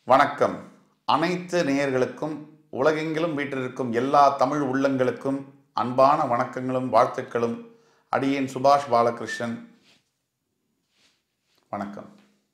வணக்கம் அனைத்து நேயர்களுக்கும் உலகெங்கிலும் வீற்றிருக்கும் எல்லா தமிழ் உள்ளங்களுக்கும் அன்பான வணக்கங்களும் வாழ்த்துக்களும் அடியேன் சுபாஷ் பாலகிருஷ்ணன் வணக்கம்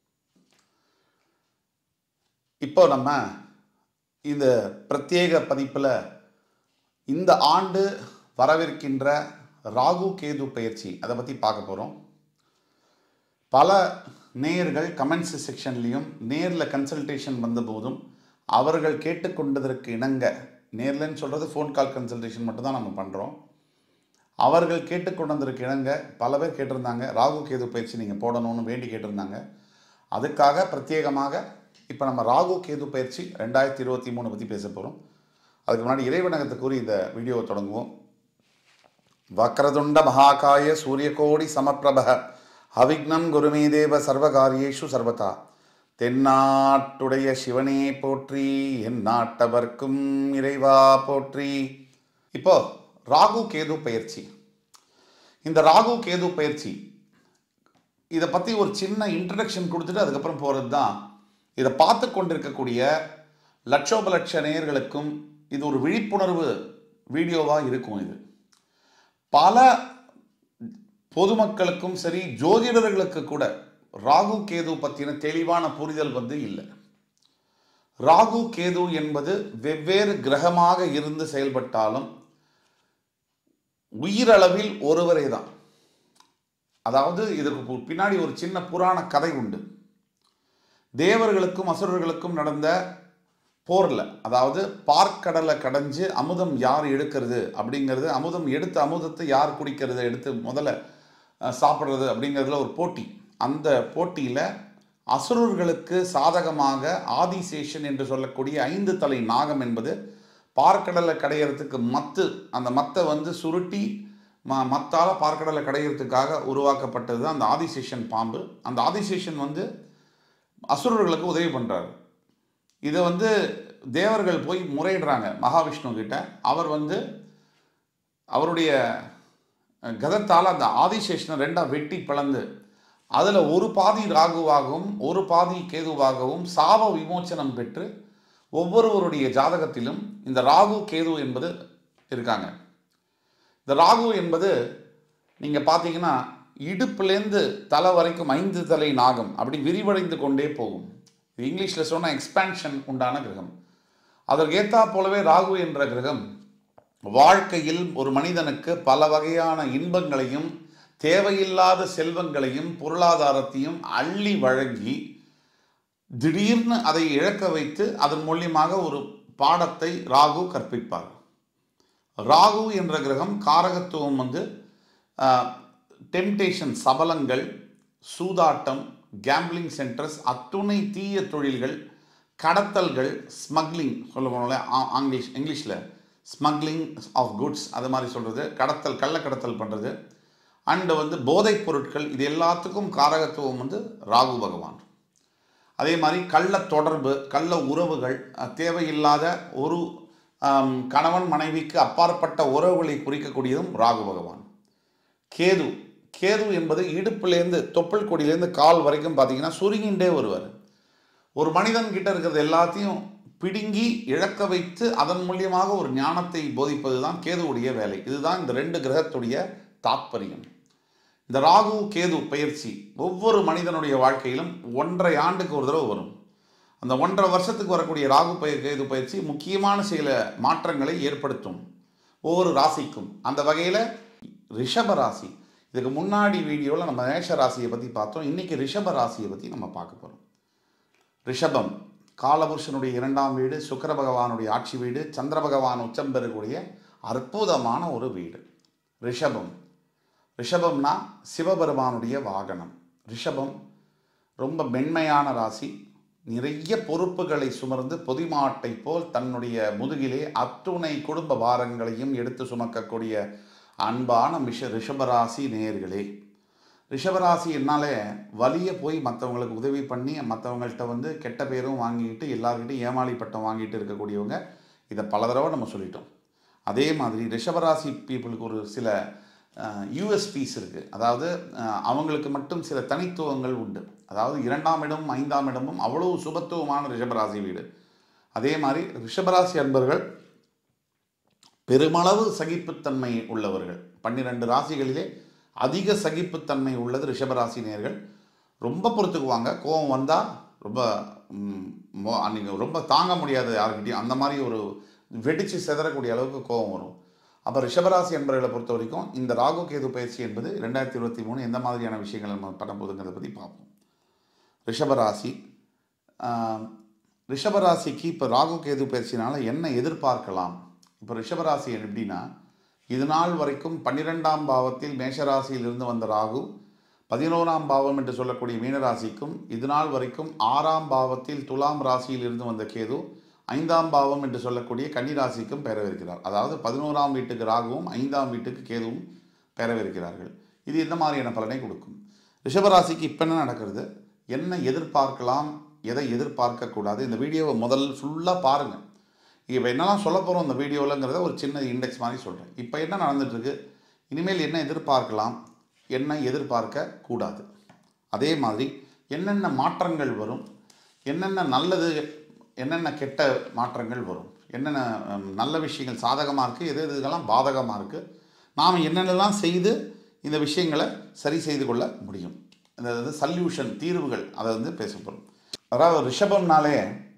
இப்போ நம்ம இந்த பிரத்யேக பதிப்பில் இந்த ஆண்டு வரவிருக்கின்ற ராகு கேது பயிற்சி அதை பற்றி பார்க்க போகிறோம் பல நேயர்கள் கமெண்ட்ஸ் செக்ஷன்லேயும் நேரில் கன்சல்டேஷன் வந்தபோதும் அவர்கள் கேட்டுக்கொண்டதற்கு இணங்க நேர்லன்னு சொல்கிறது ஃபோன் கால் கன்சல்டேஷன் மட்டும்தான் நம்ம பண்ணுறோம் அவர்கள் கேட்டுக்கொண்டதற்கு இணங்க பல பேர் கேட்டிருந்தாங்க ராகு கேது பயிற்சி நீங்கள் போடணும்னு வேண்டி கேட்டிருந்தாங்க அதுக்காக பிரத்யேகமாக இப்போ நம்ம ராகு கேது பயிற்சி ரெண்டாயிரத்தி இருபத்தி மூணு பற்றி பேச போகிறோம் அதுக்கு முன்னாடி இறைவனகத்தை கூறி இந்த வீடியோவை தொடங்குவோம் வக்ரதுண்ட மகாகாய சூரியகோடி சமப்பிரப அவிக்னம் குருமே தேவ சர்வகாரியேஷு சர்வதா தென்னாட்டுடைய சிவனே போற்றி என் நாட்டவர்க்கும் இறைவா போற்றி இப்போ ராகு கேது பயிற்சி இந்த ராகு கேது பயிற்சி இதை பற்றி ஒரு சின்ன இன்ட்ரடக்ஷன் கொடுத்துட்டு அதுக்கப்புறம் போகிறது தான் இதை பார்த்து கொண்டிருக்கக்கூடிய லட்சோப லட்ச நேயர்களுக்கும் இது ஒரு விழிப்புணர்வு வீடியோவாக இருக்கும் இது பல பொதுமக்களுக்கும் சரி ஜோதிடர்களுக்கு கூட ராகு கேது பற்றின தெளிவான புரிதல் வந்து இல்லை ராகு கேது என்பது வெவ்வேறு கிரகமாக இருந்து செயல்பட்டாலும் உயிரளவில் ஒருவரே தான் அதாவது இதற்கு பின்னாடி ஒரு சின்ன புராண கதை உண்டு தேவர்களுக்கும் அசுரர்களுக்கும் நடந்த போரில் அதாவது பார்க்கடலை கடைஞ்சு அமுதம் யார் எடுக்கிறது அப்படிங்கிறது அமுதம் எடுத்த அமுதத்தை யார் குடிக்கிறது எடுத்து முதல்ல அஹ், சாப்பிட்றது அப்படிங்கிறதுல ஒரு போட்டி அந்த போட்டியில் அசுரர்களுக்கு சாதகமாக ஆதிசேஷன் என்று சொல்லக்கூடிய ஐந்து தலை நாகம் என்பது பார்க்கடலை கடையிறதுக்கு மத்து அந்த மத்தை வந்து சுருட்டி ம மத்தால் பார்க்கடலை கடையிறதுக்காக உருவாக்கப்பட்டது தான் அந்த ஆதிசேஷன் பாம்பு அந்த ஆதிசேஷன் வந்து அசுரர்களுக்கு உதவி பண்ணுறாரு இதை வந்து தேவர்கள் போய் முறையிடுறாங்க மகாவிஷ்ணு கிட்ட அவர் வந்து அவருடைய கதத்தால் அந்த ஆதிசேஷனை ரெண்டாக வெட்டி பிளந்து அதில் ஒரு பாதி ராகுவாகவும் ஒரு பாதி கேதுவாகவும் சாப விமோச்சனம் பெற்று ஒவ்வொருவருடைய ஜாதகத்திலும் இந்த ராகு கேது என்பது இருக்காங்க இந்த ராகு என்பது நீங்கள் பார்த்தீங்கன்னா இடுப்புலேருந்து தலை வரைக்கும் ஐந்து தலை நாகம் அப்படி விரிவடைந்து கொண்டே போகும் இது இங்கிலீஷில் சொன்ன எக்ஸ்பான்ஷன் உண்டான கிரகம் அதற்கு ஏற்றா போலவே ராகு என்ற கிரகம் வாழ்க்கையில் ஒரு மனிதனுக்கு பல வகையான இன்பங்களையும் தேவையில்லாத செல்வங்களையும் பொருளாதாரத்தையும் அள்ளி வழங்கி திடீர்னு அதை இழக்க வைத்து அதன் மூலியமாக ஒரு பாடத்தை ராகு கற்பிப்பார் ராகு என்ற கிரகம் காரகத்துவம் வந்து டெம்டேஷன் சபலங்கள் சூதாட்டம் கேம்பிளிங் சென்டர்ஸ் அத்துணை தீய தொழில்கள் கடத்தல்கள் ஸ்மக்லிங் சொல்ல போனால ஆங்கிலீஷ் இங்கிலீஷில் ஸ்மக்லிங் ஆஃப் குட்ஸ் அது மாதிரி சொல்கிறது கடத்தல் கள்ளக்கடத்தல் பண்ணுறது அண்டு வந்து போதைப் பொருட்கள் இது எல்லாத்துக்கும் காரகத்துவம் வந்து ராகு பகவான் அதே மாதிரி கள்ள தொடர்பு கள்ள உறவுகள் அஹ், தேவையில்லாத ஒரு ஆம், கணவன் மனைவிக்கு அப்பாற்பட்ட உறவுகளை குறிக்கக்கூடியதும் ராகு பகவான் கேது கேது என்பது இடுப்புலேருந்து தொப்புள் கொடியிலேருந்து கால் வரைக்கும் பார்த்தீங்கன்னா சுருங்கின்றே வருவார் ஒரு மனிதன் கிட்ட இருக்கிறது எல்லாத்தையும் பிடுங்கி இழக்க வைத்து அதன் மூலியமாக ஒரு ஞானத்தை போதிப்பது தான் கேதுவுடைய வேலை இதுதான் இந்த ரெண்டு கிரகத்துடைய தாத்பரியம் இந்த ராகு கேது பயிற்சி ஒவ்வொரு மனிதனுடைய வாழ்க்கையிலும் ஒன்றரை ஆண்டுக்கு ஒரு தடவை வரும் அந்த ஒன்றரை வருஷத்துக்கு வரக்கூடிய ராகு பய கேது பயிற்சி முக்கியமான சில மாற்றங்களை ஏற்படுத்தும் ஒவ்வொரு ராசிக்கும் அந்த வகையில் ரிஷப ராசி இதுக்கு முன்னாடி வீடியோவில் நம்ம மேஷ ராசியை பற்றி பார்த்தோம் இன்றைக்கி ரிஷப ராசியை பற்றி நம்ம பார்க்க போகிறோம் ரிஷபம் காலபுருஷனுடைய இரண்டாம் வீடு சுக்கிர பகவானுடைய ஆட்சி வீடு சந்திர பகவான் உச்சம் பெறக்கூடிய அற்புதமான ஒரு வீடு ரிஷபம் ரிஷபம்னா சிவபெருமானுடைய வாகனம் ரிஷபம் ரொம்ப மென்மையான ராசி நிறைய பொறுப்புகளை சுமர்ந்து பொதிமாட்டை போல் தன்னுடைய முதுகிலே அத்துணை குடும்ப பாரங்களையும் எடுத்து சுமக்கக்கூடிய அன்பான மிஷ ரிஷபராசி நேயர்களே ரிஷபராசி என்னாலே வலிய போய் மற்றவங்களுக்கு உதவி பண்ணி மற்றவங்கள்ட்ட வந்து கெட்ட பேரும் வாங்கிட்டு எல்லார்கிட்டையும் ஏமாளி பட்டம் வாங்கிட்டு இருக்கக்கூடியவங்க இதை பல தடவை நம்ம சொல்லிட்டோம் அதே மாதிரி ரிஷபராசி பீப்புளுக்கு ஒரு சில யூஎஸ்பிஸ் இருக்குது அதாவது அஹ், அவங்களுக்கு மட்டும் சில தனித்துவங்கள் உண்டு அதாவது இரண்டாம் இடமும் ஐந்தாம் இடமும் அவ்வளவு சுபத்துவமான ரிஷபராசி வீடு அதே மாதிரி ரிஷபராசி அன்பர்கள் பெருமளவு சகிப்புத்தன்மை உள்ளவர்கள் பன்னிரண்டு ராசிகளிலே அதிக சகிப்புத்தன்மை உள்ளது ரிஷபராசி நேர்கள் ரொம்ப பொறுத்துக்குவாங்க கோபம் வந்தால் ரொம்ப ம், மோ- அன்னைக்கு ரொம்ப தாங்க முடியாது யாருக்கிட்டையும் அந்த மாதிரி ஒரு வெடிச்சு சிதறக்கூடிய அளவுக்கு கோபம் வரும் அப்போ ரிஷபராசி என்பவர்களை பொறுத்த வரைக்கும் இந்த ராகு கேது பயிற்சி என்பது ரெண்டாயிரத்தி இருபத்தி மூணு எந்த மாதிரியான விஷயங்கள் நம்ம பண்ண போகுதுங்கிறத பற்றி பார்ப்போம் ரிஷபராசி ஆஹ், ரிஷபராசிக்கு இப்போ ராகு கேது பயிற்சினால என்ன எதிர்பார்க்கலாம் இப்போ ரிஷபராசி எப்படின்னா இது நாள் வரைக்கும் பன்னிரெண்டாம் பாவத்தில் மேஷராசியில் இருந்து வந்த ராகு பதினோராம் பாவம் என்று சொல்லக்கூடிய மீனராசிக்கும் இது நாள் வரைக்கும் ஆறாம் பாவத்தில் துலாம் ராசியில் இருந்து வந்த கேது ஐந்தாம் பாவம் என்று சொல்லக்கூடிய கன்னிராசிக்கும் பெறவிருக்கிறார் அதாவது பதினோராம் வீட்டுக்கு ராகுவும் ஐந்தாம் வீட்டுக்கு கேதுவும் பெறவிருக்கிறார்கள் இது எந்த மாதிரியான பலனை கொடுக்கும் ரிஷபராசிக்கு இப்போ என்ன நடக்கிறது என்ன எதிர்பார்க்கலாம் எதை எதிர்பார்க்கக்கூடாது இந்த வீடியோவை முதல் ஃபுல்லாக பாருங்கள் இப்போ என்னெல்லாம் சொல்ல போகிறோம் இந்த வீடியோவில்ங்கிறத ஒரு சின்ன இண்டெக்ஸ் மாதிரி சொல்கிறேன் இப்போ என்ன நடந்துட்டுருக்கு இனிமேல் என்ன எதிர்பார்க்கலாம் என்ன எதிர்பார்க்க கூடாது அதே மாதிரி என்னென்ன மாற்றங்கள் வரும் என்னென்ன நல்லது என்னென்ன கெட்ட மாற்றங்கள் வரும் என்னென்ன ஹம், நல்ல விஷயங்கள் சாதகமாக இருக்குது எது எது இதெல்லாம் பாதகமாக இருக்குது நாம் என்னென்னலாம் செய்து இந்த விஷயங்களை சரி செய்து கொள்ள முடியும் அதாவது சல்யூஷன் தீர்வுகள் அதை வந்து பேச போகிறோம் அதாவது ரிஷபம்னாலே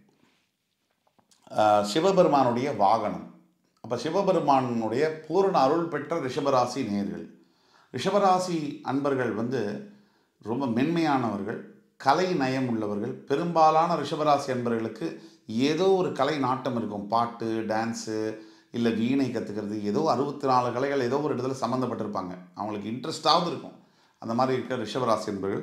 ஆஹ், சிவபெருமானுடைய வாகனம் அப்போ சிவபெருமானுடைய பூரண அருள் பெற்ற ரிஷபராசி நேர்கள் ரிஷபராசி அன்பர்கள் வந்து ரொம்ப மென்மையானவர்கள் கலை நயம் உள்ளவர்கள் பெரும்பாலான ரிஷபராசி அன்பர்களுக்கு ஏதோ ஒரு கலை நாட்டம் இருக்கும் பாட்டு டான்ஸு இல்லை வீணை கற்றுக்கிறது ஏதோ அறுபத்தி நாலு கலைகள் ஏதோ ஒரு இடத்துல சம்மந்தப்பட்டிருப்பாங்க அவங்களுக்கு இன்ட்ரெஸ்டாவது இருக்கும் அந்த மாதிரி இருக்க ரிஷபராசி அன்பர்கள்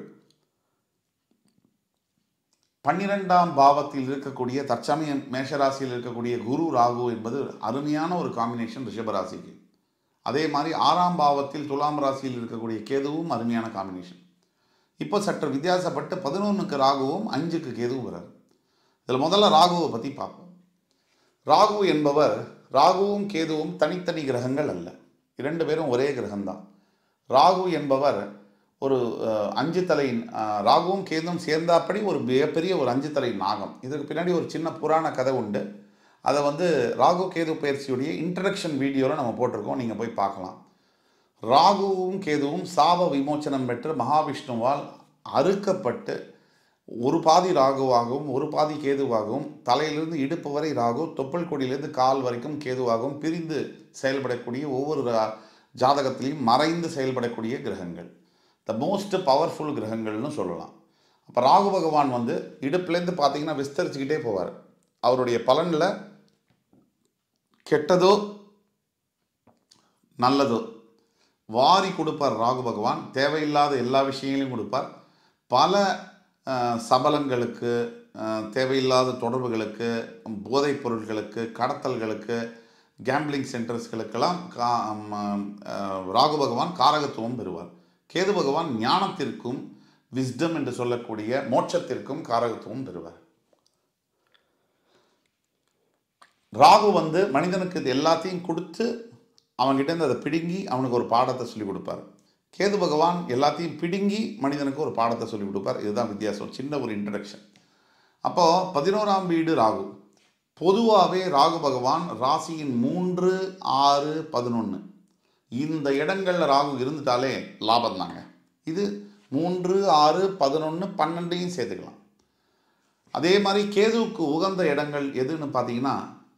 பன்னிரெண்டாம் பாவத்தில் இருக்கக்கூடிய தற்சமயம் மேஷராசியில் இருக்கக்கூடிய குரு ராகு என்பது அருமையான ஒரு காம்பினேஷன் ரிஷபராசிக்கு அதே மாதிரி ஆறாம் பாவத்தில் துலாம் ராசியில் இருக்கக்கூடிய கேதுவும் அருமையான காம்பினேஷன் இப்போ சற்று வித்தியாசப்பட்டு பதினொன்றுக்கு ராகுவும் அஞ்சுக்கு கேதுவும் வரார் இதில் முதல்ல ராகுவை பற்றி பார்ப்போம் ராகு என்பவர் ராகுவும் கேதுவும் தனித்தனி கிரகங்கள் அல்ல இரண்டு பேரும் ஒரே கிரகம்தான் ராகு என்பவர் ஒரு அஹ், அஞ்சு தலை அஹ், ராகுவும் கேதுவும் சேர்ந்தாப்படி ஒரு மிகப்பெரிய ஒரு அஞ்சு தலை நாகம் இதுக்கு பின்னாடி ஒரு சின்ன புராண கதை உண்டு அதை வந்து ராகு கேது பயிற்சியுடைய இன்ட்ரடக்ஷன் வீடியோவில் நம்ம போட்டிருக்கோம் நீங்கள் போய் பார்க்கலாம் ராகுவும் கேதுவும் சாப விமோச்சனம் பெற்று மகாவிஷ்ணுவால் அறுக்கப்பட்டு ஒரு பாதி ராகுவாகவும் ஒரு பாதி கேதுவாகவும் தலையிலிருந்து இடுப்பு வரை ராகு தொப்புள் கொடியிலிருந்து கால் வரைக்கும் கேதுவாகவும் பிரிந்து செயல்படக்கூடிய ஒவ்வொரு ரா- ஜாதகத்திலையும் மறைந்து செயல்படக்கூடிய கிரகங்கள் த மோஸ்ட் பவர்ஃபுல் கிரகங்கள்னு சொல்லலாம் அப்போ ராகு பகவான் வந்து இடுப்புலேருந்து பார்த்தீங்கன்னா விஸ்தரிச்சுக்கிட்டே போவார் அவருடைய பலனில் கெட்டதோ நல்லதோ வாரி கொடுப்பார் ராகு பகவான் தேவையில்லாத எல்லா விஷயங்களையும் கொடுப்பார் பல அஹ், சபலங்களுக்கு அஹ், தேவையில்லாத தொடர்புகளுக்கு போதைப் பொருட்களுக்கு கடத்தல்களுக்கு கேம்பிளிங் சென்டர்ஸ்களுக்கெல்லாம் கா ம, அஹ், ராகு பகவான் காரகத்துவம் பெறுவார் கேது பகவான் ஞானத்திற்கும் விஸ்டம் என்று சொல்லக்கூடிய மோட்சத்திற்கும் காரகத்துவம் பெறுவார் ராகு வந்து மனிதனுக்கு இது எல்லாத்தையும் கொடுத்து அவன்கிட்ட இருந்து அதை பிடுங்கி அவனுக்கு ஒரு பாடத்தை சொல்லி கொடுப்பார் கேது பகவான் எல்லாத்தையும் பிடுங்கி மனிதனுக்கு ஒரு பாடத்தை சொல்லி கொடுப்பார் இதுதான் வித்தியாசம் சின்ன ஒரு இன்ட்ரடக்ஷன் அப்போ பதினோராம் வீடு ராகு பொதுவாகவே ராகு பகவான் ராசியின் மூன்று ஆறு பதினொன்று இந்த இடங்களில் ராகு இருந்துட்டாலே லாபம் தாங்க இது மூன்று ஆறு பதினொன்று பன்னெண்டையும் சேர்த்துக்கலாம் அதே மாதிரி கேதுவுக்கு உகந்த இடங்கள் எதுன்னு பார்த்தீங்கன்னா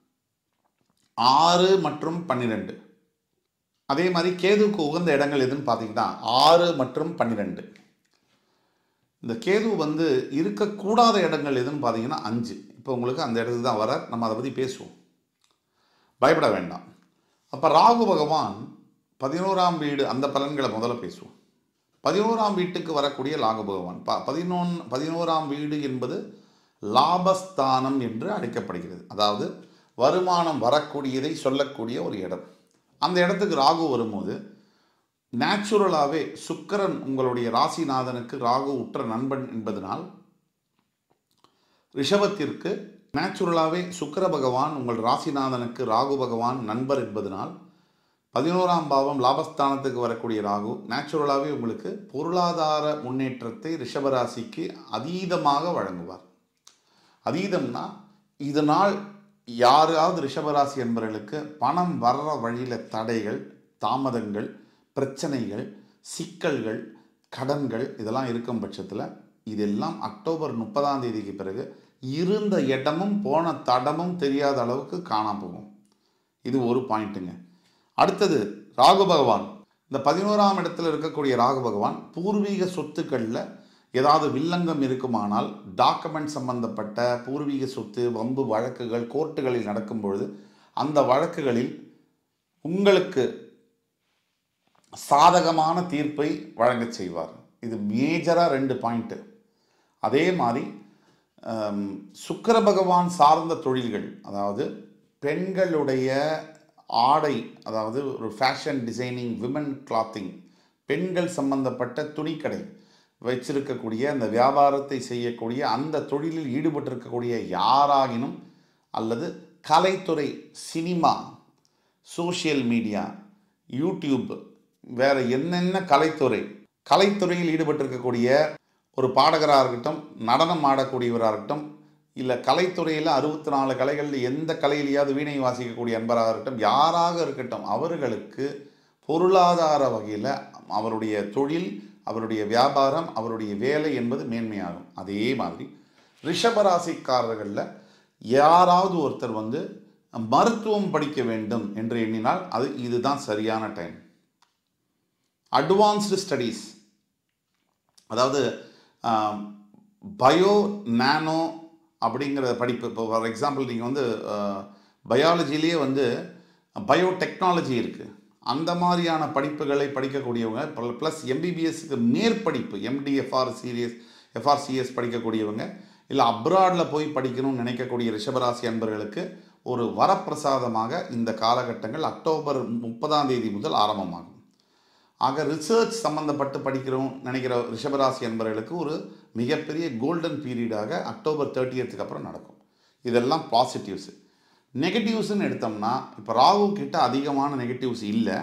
ஆறு மற்றும் பன்னிரெண்டு அதே மாதிரி கேதுவுக்கு உகந்த இடங்கள் எதுன்னு பார்த்தீங்கன்னா ஆறு மற்றும் பன்னிரெண்டு இந்த கேது வந்து இருக்கக்கூடாத இடங்கள் எதுன்னு பார்த்தீங்கன்னா அஞ்சு இப்போ உங்களுக்கு அந்த இடத்துக்கு தான் வர நம்ம அதை பற்றி பேசுவோம் பயப்பட வேண்டாம் அப்போ ராகு பகவான் பதினோராம் வீடு அந்த பலன்களை முதல்ல பேசுவோம் பதினோராம் வீட்டுக்கு வரக்கூடிய ராகு பகவான் ப பதினொன் பதினோராம் வீடு என்பது லாபஸ்தானம் என்று அழைக்கப்படுகிறது அதாவது வருமானம் வரக்கூடியதை சொல்லக்கூடிய ஒரு இடம் அந்த இடத்துக்கு ராகு வரும்போது நேச்சுரலாகவே சுக்கிரன் உங்களுடைய ராசிநாதனுக்கு ராகு உற்ற நண்பன் என்பதனால் ரிஷபத்திற்கு நேச்சுரலாகவே சுக்கிர பகவான் உங்கள் ராசிநாதனுக்கு ராகு பகவான் நண்பர் என்பதனால் பதினோராம் பாவம் லாபஸ்தானத்துக்கு வரக்கூடிய ராகு நேச்சுரலாகவே உங்களுக்கு பொருளாதார முன்னேற்றத்தை ரிஷபராசிக்கு அதீதமாக வழங்குவார் அதீதம்னா இதனால் யாராவது ரிஷபராசி என்பவர்களுக்கு பணம் வர்ற வழியில் தடைகள் தாமதங்கள் பிரச்சனைகள் சிக்கல்கள் கடன்கள் இதெல்லாம் இருக்கும் பட்சத்தில் இதெல்லாம் அக்டோபர் முப்பதாம் தேதிக்கு பிறகு இருந்த இடமும் போன தடமும் தெரியாத அளவுக்கு காணாம போகும் இது ஒரு பாயிண்ட்டுங்க அடுத்தது ராகு பகவான் இந்த பதினோராம் இடத்துல இருக்கக்கூடிய ராகு பகவான் பூர்வீக சொத்துக்களில் ஏதாவது வில்லங்கம் இருக்குமானால் டாக்குமெண்ட் சம்பந்தப்பட்ட பூர்வீக சொத்து வம்பு வழக்குகள் கோர்ட்டுகளில் நடக்கும் பொழுது அந்த வழக்குகளில் உங்களுக்கு சாதகமான தீர்ப்பை வழங்கச் செய்வார் இது மேஜராக ரெண்டு பாயிண்ட்டு அதே மாதிரி ஆம், சுக்கிர பகவான் சார்ந்த தொழில்கள் அதாவது பெண்களுடைய ஆடை அதாவது ஒரு ஃபேஷன் டிசைனிங் விமன் கிளாத்திங் பெண்கள் சம்பந்தப்பட்ட துணிக்கடை வச்சிருக்கக்கூடிய அந்த வியாபாரத்தை செய்யக்கூடிய அந்த தொழிலில் ஈடுபட்டிருக்கக்கூடிய யாராகினும் அல்லது கலைத்துறை சினிமா சோஷியல் மீடியா யூடியூப் வேற என்னென்ன கலைத்துறை கலைத்துறையில் ஈடுபட்டிருக்கக்கூடிய ஒரு பாடகராக இருக்கட்டும் நடனம் ஆடக்கூடியவராக இருக்கட்டும் இல்லை கலைத்துறையில் அறுபத்தி நாலு கலைகளில் எந்த கலையிலையாவது வீணை வாசிக்கக்கூடிய அன்பராக இருக்கட்டும் யாராக இருக்கட்டும் அவர்களுக்கு பொருளாதார வகையில் அவருடைய தொழில் அவருடைய வியாபாரம் அவருடைய வேலை என்பது மேன்மையாகும் அதே மாதிரி ரிஷபராசிக்காரர்களில் யாராவது ஒருத்தர் வந்து மருத்துவம் படிக்க வேண்டும் என்று எண்ணினால் அது இதுதான் சரியான டைம் அட்வான்ஸ்டு ஸ்டடீஸ் அதாவது பயோ நானோ அப்படிங்கிற படிப்பு இப்போ ஃபார் எக்ஸாம்பிள் நீங்கள் வந்து பயாலஜிலேயே வந்து பயோடெக்னாலஜி இருக்குது அந்த மாதிரியான படிப்புகளை படிக்கக்கூடியவங்க ப்ளஸ் எம்பிபிஎஸ்க்கு மேற்படிப்பு எம்டிஎஃப்ஆர் சீரியஸ் எஃப்ஆர்சிஎஸ் படிக்கக்கூடியவங்க இல்லை அப்ராடில் போய் படிக்கணும்னு நினைக்கக்கூடிய ரிஷபராசி அன்பர்களுக்கு ஒரு வரப்பிரசாதமாக இந்த காலகட்டங்கள் அக்டோபர் முப்பதாம் தேதி முதல் ஆரம்பமாகும் ஆக ரிசர்ச் சம்மந்தப்பட்டு படிக்கிறோம் நினைக்கிற ரிஷபராசி என்பவர்களுக்கு ஒரு மிகப்பெரிய கோல்டன் பீரியடாக அக்டோபர் தேர்ட்டியத்துக்கு அப்புறம் நடக்கும் இதெல்லாம் பாசிட்டிவ்ஸ் நெகட்டிவ்ஸ்னு எடுத்தோம்னா இப்போ ராகு கிட்ட அதிகமான நெகட்டிவ்ஸ் இல்லை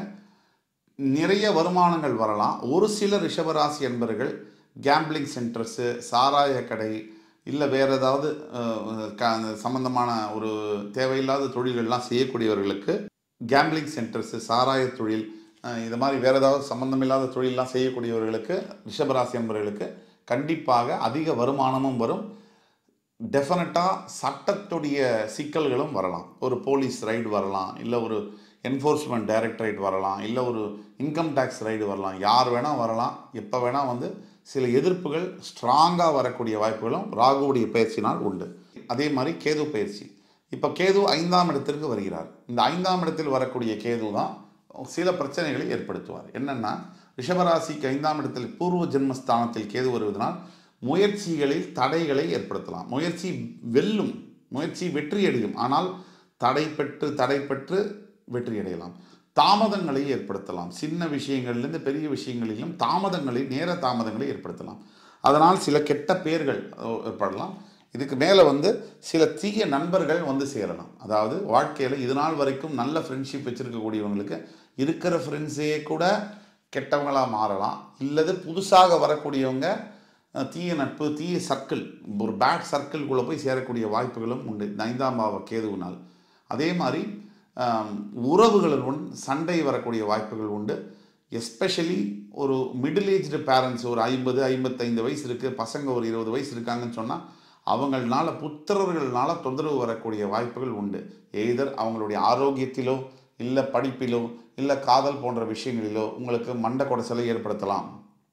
நிறைய வருமானங்கள் வரலாம் ஒரு சில ரிஷபராசி என்பவர்கள் கேம்பிளிங் சென்டர்ஸு சாராய கடை இல்லை வேறு ஏதாவது அஹ், க- சம்பந்தமான ஒரு தேவையில்லாத தொழில்கள்லாம் செய்யக்கூடியவர்களுக்கு கேம்பிளிங் சென்டர்ஸு சாராய தொழில் அஹ், இது மாதிரி வேறு ஏதாவது சம்பந்தமில்லாத தொழிலெலாம் செய்யக்கூடியவர்களுக்கு ரிஷபராசி என்பவர்களுக்கு கண்டிப்பாக அதிக வருமானமும் வரும் டெஃபினட்டாக சட்டத்துடைய சிக்கல்களும் வரலாம் ஒரு போலீஸ் ரைடு வரலாம் இல்லை ஒரு என்ஃபோர்ஸ்மெண்ட் டைரக்டரேட் வரலாம் இல்லை ஒரு இன்கம் டேக்ஸ் ரைடு வரலாம் யார் வேணால் வரலாம் எப்போ வேணால் வந்து சில எதிர்ப்புகள் ஸ்ட்ராங்காக வரக்கூடிய வாய்ப்புகளும் ராகுவுடைய பயிற்சினால் உண்டு அதே மாதிரி கேது பயிற்சி இப்போ கேது ஐந்தாம் இடத்திற்கு வருகிறார் இந்த ஐந்தாம் இடத்தில் வரக்கூடிய கேது தான் சில பிரச்சனைகளை ஏற்படுத்துவார் என்னென்னா ரிஷபராசிக்கு ஐந்தாம் இடத்தில் பூர்வ ஜென்மஸ்தானத்தில் கேது வருவதனால் முயற்சிகளில் தடைகளை ஏற்படுத்தலாம் முயற்சி வெல்லும் முயற்சி வெற்றியடையும் ஆனால் தடை பெற்று தடை பெற்று வெற்றியடையலாம் தாமதங்களை ஏற்படுத்தலாம் சின்ன விஷயங்கள்லேருந்து பெரிய விஷயங்களிலும் தாமதங்களை நேர தாமதங்களை ஏற்படுத்தலாம் அதனால் சில கெட்ட பெயர்கள் அஹ், ஏற்படலாம் இதுக்கு மேலே வந்து சில தீய நண்பர்கள் வந்து சேரலாம் அதாவது வாழ்க்கையில் இது நாள் வரைக்கும் நல்ல ஃப்ரெண்ட்ஷிப் வச்சுருக்கக்கூடியவங்களுக்கு இருக்கிற ஃப்ரெண்ட்ஸே கூட கெட்டவங்களாக மாறலாம் இல்லது புதுசாக வரக்கூடியவங்க அஹ், தீய நட்பு தீய சர்க்கிள் ஒரு பேட் சர்க்கிள்குள்ளே போய் சேரக்கூடிய வாய்ப்புகளும் உண்டு இந்த ஐந்தாம் பாவ கேதுவினால் அதே மாதிரி ஆம், உறவுகளுடன் சண்டை வரக்கூடிய வாய்ப்புகள் உண்டு எஸ்பெஷலி ஒரு மிடில் ஏஜ்டு பேரண்ட்ஸ் ஒரு ஐம்பது ஐம்பத்தைந்து வயசு இருக்குது பசங்க ஒரு இருபது வயசு இருக்காங்கன்னு சொன்னால் அவங்களால புத்திரர்கள்னால தொந்தரவு வரக்கூடிய வாய்ப்புகள் உண்டு எய்தர் அவங்களுடைய ஆரோக்கியத்திலோ இல்லை படிப்பிலோ இல்லை காதல் போன்ற விஷயங்களிலோ உங்களுக்கு மண்டை கொடைச்சலை ஏற்படுத்தலாம்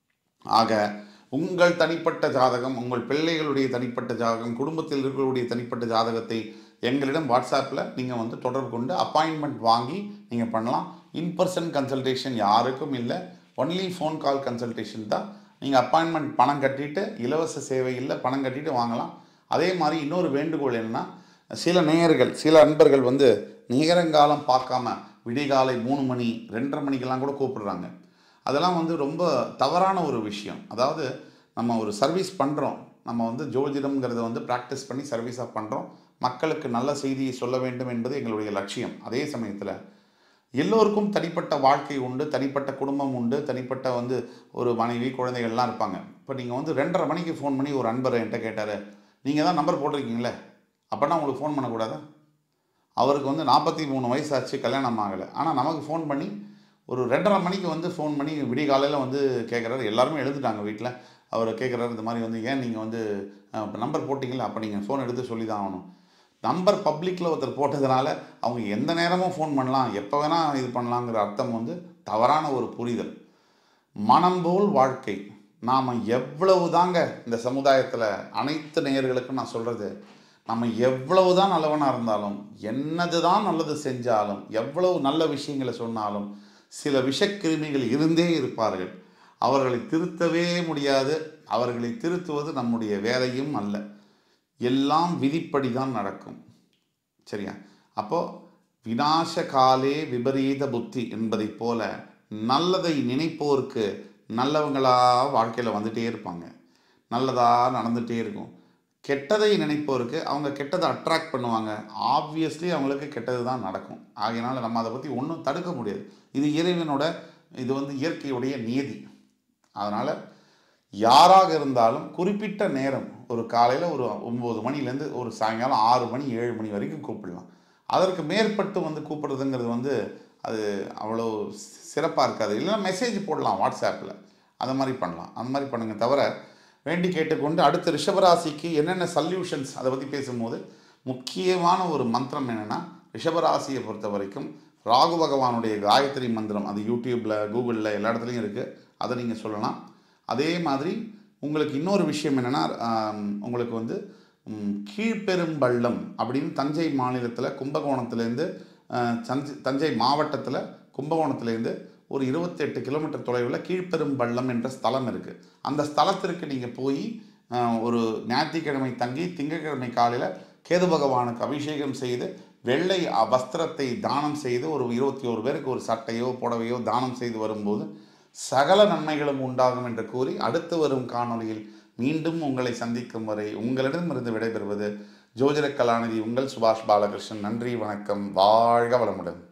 ஆக உங்கள் தனிப்பட்ட ஜாதகம் உங்கள் பிள்ளைகளுடைய தனிப்பட்ட ஜாதகம் குடும்பத்தில் இருக்கக்கூடிய தனிப்பட்ட ஜாதகத்தை எங்களிடம் வாட்ஸ்அப்பில் நீங்கள் வந்து தொடர்பு கொண்டு அப்பாயின்மெண்ட் வாங்கி நீங்கள் பண்ணலாம் இன் பர்சன் கன்சல்டேஷன் யாருக்கும் இல்லை ஒன்லி ஃபோன் கால் கன்சல்டேஷன் தான் நீங்கள் அப்பாயின்மெண்ட் பணம் கட்டிட்டு இலவச சேவை இல்லை பணம் கட்டிட்டு வாங்கலாம் அதே மாதிரி இன்னொரு வேண்டுகோள் என்னன்னா சில நேயர்கள் சில அன்பர்கள் வந்து நேரங்காலம் பார்க்காம விடிகாலை மூணு மணி ரெண்டரை மணிக்கெல்லாம் கூட கூப்பிடுறாங்க அதெல்லாம் வந்து ரொம்ப தவறான ஒரு விஷயம் அதாவது நம்ம ஒரு சர்வீஸ் பண்ணுறோம் நம்ம வந்து ஜோதிடம்ங்கிறத வந்து ப்ராக்டிஸ் பண்ணி சர்வீஸாக பண்ணுறோம் மக்களுக்கு நல்ல செய்தியை சொல்ல வேண்டும் என்பது எங்களுடைய லட்சியம் அதே சமயத்தில் எல்லோருக்கும் தனிப்பட்ட வாழ்க்கை உண்டு தனிப்பட்ட குடும்பம் உண்டு தனிப்பட்ட வந்து ஒரு மனைவி குழந்தைகள்லாம் இருப்பாங்க இப்போ நீங்கள் வந்து ரெண்டரை மணிக்கு ஃபோன் பண்ணி ஒரு அன்பர் என்கிட்ட கேட்டார் நீங்கள் தான் நம்பர் போட்டிருக்கீங்களே அப்போனா உங்களுக்கு ஃபோன் பண்ணக்கூடாதா அவருக்கு வந்து நாற்பத்தி மூணு வயசு ஆச்சு கல்யாணம் ஆகலை ஆனால் நமக்கு ஃபோன் பண்ணி ஒரு ரெண்டரை மணிக்கு வந்து ஃபோன் பண்ணி விடிய காலையில் வந்து கேட்குறாரு எல்லாருமே எழுந்துட்டாங்க வீட்டில் அவர் கேட்குறாரு இந்த மாதிரி வந்து ஏன் நீங்கள் வந்து நம்பர் போட்டிங்களா அப்போ நீங்கள் ஃபோன் எடுத்து சொல்லி தான் ஆகணும் நம்பர் பப்ளிக்கில் ஒருத்தர் போட்டதுனால அவங்க எந்த நேரமும் ஃபோன் பண்ணலாம் எப்போ வேணால் இது பண்ணலாங்கிற அர்த்தம் வந்து தவறான ஒரு புரிதல் மனம் போல் வாழ்க்கை நாம் எவ்வளவு தாங்க இந்த சமுதாயத்தில் அனைத்து நேயர்களுக்கும் நான் சொல்கிறது நம்ம எவ்வளவு தான் நல்லவனாக இருந்தாலும் என்னது தான் நல்லது செஞ்சாலும் எவ்வளவு நல்ல விஷயங்களை சொன்னாலும் சில விஷக்கிருமிகள் இருந்தே இருப்பார்கள் அவர்களை திருத்தவே முடியாது அவர்களை திருத்துவது நம்முடைய வேலையும் அல்ல எல்லாம் விதிப்படி தான் நடக்கும் சரியா அப்போ விநாச காலே விபரீத புத்தி என்பதைப் போல நல்லதை நினைப்போருக்கு நல்லவங்களா வாழ்க்கையில் வந்துட்டே இருப்பாங்க நல்லதா நடந்துகிட்டே இருக்கும் கெட்டதை நினைப்போருக்கு அவங்க கெட்டதை அட்ராக்ட் பண்ணுவாங்க ஆப்வியஸ்லி அவங்களுக்கு கெட்டது தான் நடக்கும் ஆகையினால நம்ம அதை பற்றி ஒன்றும் தடுக்க முடியாது இது இறைவனோட இது வந்து இயற்கையுடைய நியதி அதனால் யாராக இருந்தாலும் குறிப்பிட்ட நேரம் ஒரு காலையில் ஒரு ஒம்பது மணிலேருந்து ஒரு சாயங்காலம் ஆறு மணி ஏழு மணி வரைக்கும் கூப்பிடலாம் அதற்கு மேற்பட்டு வந்து கூப்பிடுறதுங்கிறது வந்து அது அவ்வளோ சிறப்பாக இருக்காது இல்லைன்னா மெசேஜ் போடலாம் வாட்ஸ்அப்பில் அந்த மாதிரி பண்ணலாம் அந்த மாதிரி பண்ணுங்க தவிர வேண்டி கேட்டுக்கொண்டு அடுத்த ரிஷபராசிக்கு என்னென்ன சல்யூஷன்ஸ் அதை பற்றி பேசும்போது முக்கியமான ஒரு மந்திரம் என்னென்னா ரிஷபராசியை பொறுத்த வரைக்கும் ராகு பகவானுடைய காயத்ரி மந்திரம் அது யூடியூப்பில் கூகுளில் எல்லா இடத்துலையும் இருக்குது அதை நீங்கள் சொல்லலாம் அதே மாதிரி உங்களுக்கு இன்னொரு விஷயம் என்னென்னா உங்களுக்கு வந்து ம், கீழ்பெரும்பள்ளம் அப்படின்னு தஞ்சை மாநிலத்தில் கும்பகோணத்துலேருந்து அஹ், தஞ்சை தஞ்சை மாவட்டத்தில் கும்பகோணத்துலேருந்து ஒரு இருபத்தெட்டு கிலோமீட்டர் தொலைவில் கீழ்பெரும்பள்ளம் என்ற ஸ்தலம் இருக்குது அந்த ஸ்தலத்திற்கு நீங்கள் போய் அஹ், ஒரு ஞாயிற்றுக்கிழமை தங்கி திங்கட்கிழமை காலையில் கேது பகவானுக்கு அபிஷேகம் செய்து வெள்ளை அ- வஸ்திரத்தை தானம் செய்து ஒரு இருபத்தி ஒரு பேருக்கு ஒரு சட்டையோ புடவையோ தானம் செய்து வரும்போது சகல நன்மைகளும் உண்டாகும் என்று கூறி அடுத்து வரும் காணொளியில் மீண்டும் உங்களை சந்திக்கும் வரை உங்களிடமிருந்து விடைபெறுவது ஜோதிட கலாநிதி உங்கள் சுபாஷ் பாலகிருஷ்ணன் நன்றி வணக்கம் வாழ்க வளமுடன்